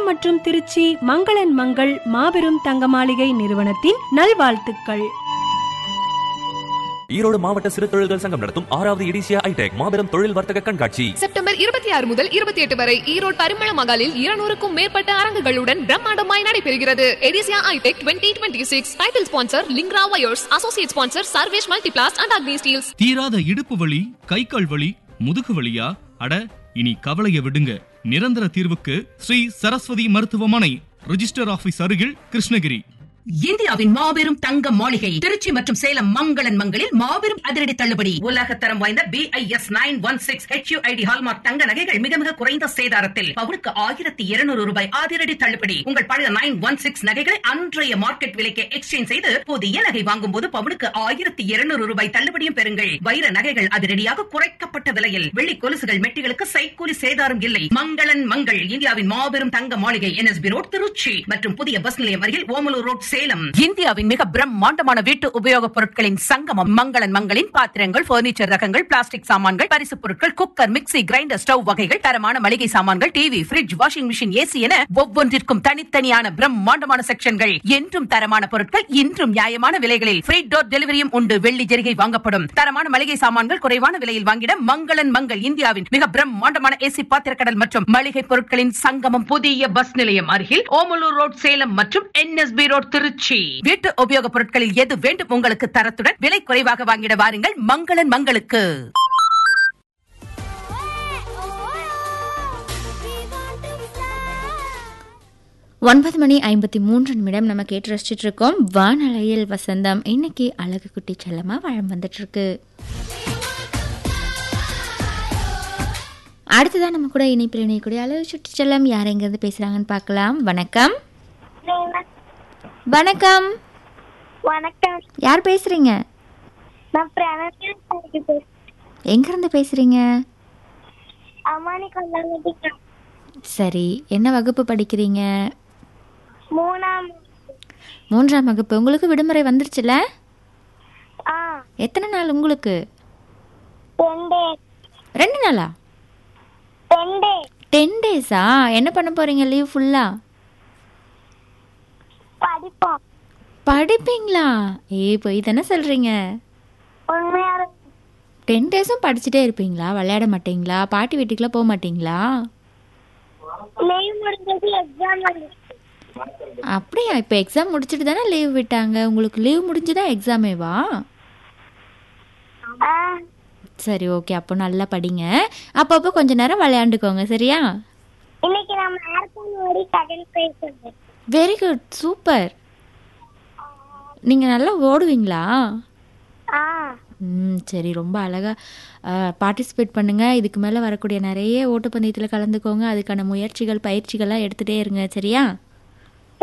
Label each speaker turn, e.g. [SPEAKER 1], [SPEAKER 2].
[SPEAKER 1] மற்றும் திருச்சி மங்களன் மங்கள் மாபெரும் தங்க மாளிகை நிறுவனத்தின் நல்வாழ்த்துக்கள்
[SPEAKER 2] ஈரோடு மாவட்ட சிறு தொழில்கள் சங்கம் நடத்தும் ஆறாவது இடிசியா ஐடெக் மாபெரும் தொழில் வர்த்தக கண்காட்சி
[SPEAKER 3] செப்டம்பர் இருபத்தி ஆறு முதல் இருபத்தி எட்டு வரை ஈரோடு பரிமள மகாலில் இருநூறுக்கும் மேற்பட்ட அரங்குகளுடன் பிரம்மாண்டமாய் நடைபெறுகிறது எடிசியா ஐடெக் twenty twenty six title sponsor லிங்க்ரா wires associate sponsor Sarvesh multiplast and Agni steels
[SPEAKER 4] தீராத இடுப்பு வலி கை கால் வலி முதுகு வலியா அட இனி கவலைய விடுங்க நிரந்தர தீர்வுக்கு ஸ்ரீ சரஸ்வதி மருத்துவமனை ரிஜிஸ்டர் ஆபீஸ் அருகில் கிருஷ்ணகிரி
[SPEAKER 5] இந்தியாவின் மாபெரும் தங்க மாளிகை திருச்சி மற்றும் சேலம் மங்களன் மங்களில் மாபெரும் அதிரடி தள்ளுபடி உலக தரம் வாய்ந்த B I S nine one six HUID hallmark தங்க நகைகள் மிக மிக குறைந்த சேதாரத்தில் பவுனுக்கு ஆயிரத்தி இருநூறு ரூபாய் அதிரடி தள்ளுபடி உங்கள் பழைய நைன் ஒன் சிக்ஸ் நகைகளை அன்றைய மார்க்கெட் விலைக்கு எக்ஸ்சேஞ்ச் செய்து புதிய நகை வாங்கும் போது பவுனுக்கு ஆயிரத்தி இருநூறு ரூபாய் தள்ளுபடியும் பெறுங்கள் வைர நகைகள் அதிரடியாக குறைக்கப்பட்ட விலையில் வெள்ளி கொலுசுகள் மெட்டிகளுக்கு சைக்கூலி சேதாரம் இல்லை மங்களன் மங்கள் இந்தியாவின் மாபெரும் தங்க மாளிகை என்எஸ்பி ரோட் திருச்சி மற்றும் புதிய பஸ் நிலையம் அருகில் ஓமலூர் ரோட் சேலம் இந்தியாவின் மிக பிரம்மாண்டமான வீட்டு உபயோகப் பொருட்களின் சங்கமம் மங்களன் மங்களின் பாத்திரங்கள் பர்னிச்சர் ரகங்கள் பிளாஸ்டிக் சாமான்கள் பரிசுப் பொருட்கள் குக்கர் மிக்ஸி கிரைண்டர் ஸ்டவ் வகைகள் தரமான மளிகை சாமான்கள் TV fridge washing machine AC என ஒவ்வொன்றிற்கும் தனித்தனியான பிரம்மாண்டமான செக்ஷன்கள் என்றும் தரமான பொருட்கள் இன்றும் நியாயமான விலைகளில் ஃப்ரீ டோர் டெலிவரியும் உண்டு வெள்ளி ஜெரிகை வாங்கப்படும் தரமான மளிகை சாமான்கள் குறைவான விலையில் வாங்கிட மங்களன் மங்கள் இந்தியாவின் மிக பிரம்மாண்டமான ஏசி பாத்திரக்கடல் மற்றும் மளிகை பொருட்களின் சங்கமம் புதிய பஸ் நிலையம் அருகில் ஓமலூர் ரோட் சேலம் மற்றும் என்எஸ்பி ரோட் திருச்சி வீட்டு உபயோகப் பொருட்களில் எது வேண்டும் உங்களுக்கு தரத்துடன் விலை குறைவாக வாங்கிட வாருங்கள் மங்களன் மங்களுக்கு
[SPEAKER 6] ஒன்பது மணி ஐம்பத்தி மூன்று நிமிடம் நம்ம கேட்டு ரசிச்சுட்டு இருக்கோம் வானலையில் வசந்தம் இன்னைக்கு அழகு குட்டி செல்லமா வழம் வந்துட்டு இருக்கு அடுத்ததான் நம்ம கூட இணைப்பில் இணையக்கூடிய அழகு சுட்டி செல்லம் யார் எங்கேருந்து பேசுகிறாங்கன்னு பார்க்கலாம் வணக்கம் வணக்கம்
[SPEAKER 7] வணக்கம்
[SPEAKER 6] யார் பேசுறீங்க
[SPEAKER 7] நான் பிரணத்தியா பேசுறேன்
[SPEAKER 6] எங்கேருந்து பேசுறீங்க
[SPEAKER 7] அம்மானி கொண்டாடி
[SPEAKER 6] சரி என்ன வகுப்பு படிக்கிறீங்க
[SPEAKER 7] மூணாம்
[SPEAKER 6] மூன்றாம் வகுப்பு உங்களுக்கு விடுமுறை வந்துருச்சுல
[SPEAKER 7] ஆ
[SPEAKER 6] எத்தனை நாள் உங்களுக்கு
[SPEAKER 7] ரெண்டே
[SPEAKER 6] ரெண்டு நாளா
[SPEAKER 7] ரெண்டே
[SPEAKER 6] டென் டேஸா என்ன பண்ண போறீங்க லீவ் ஃபுல்லா
[SPEAKER 7] படிப்போம்
[SPEAKER 6] படிப்பீங்களா ஏ போய் தானே சொல்றீங்க
[SPEAKER 7] உண்மையார
[SPEAKER 6] டென் டேஸும் படிச்சுட்டே இருப்பீங்களா விளையாட மாட்டீங்களா பாட்டி வீட்டுக்குலாம் போக மாட்டீங்களா
[SPEAKER 7] லீவ் முடிஞ்சது எக்ஸாம் வந்துச்சு
[SPEAKER 6] அப்படியா இப்போ எக்ஸாம் முடிச்சுட்டு தானே லீவ் விட்டாங்க உங்களுக்கு லீவ் முடிஞ்சுதான் எக்ஸாமேவா
[SPEAKER 7] ஆ
[SPEAKER 6] சரி ஓகே அப்போ நல்லா படிங்க அப்பப்போ கொஞ்ச நேரம் விளையாண்டுக்கோங்க சரியா
[SPEAKER 7] இன்னைக்கு நான் மேரத்தான் ஓடி செகண்ட் பிரைஸ் வந்தேன்
[SPEAKER 6] வெரி குட் சூப்பர் நீங்கள் நல்லா ஓடுவீங்களா
[SPEAKER 7] ஆ
[SPEAKER 6] ம் சரி ரொம்ப அழகாக பார்ட்டிசிபேட் பண்ணுங்கள் இதுக்கு மேலே வரக்கூடிய நிறைய ஓட்டப்பந்தயத்தில் கலந்துக்கோங்க அதுக்கான முயற்சிகள் பயிற்சிகள்லாம் எடுத்துகிட்டே இருங்க சரியா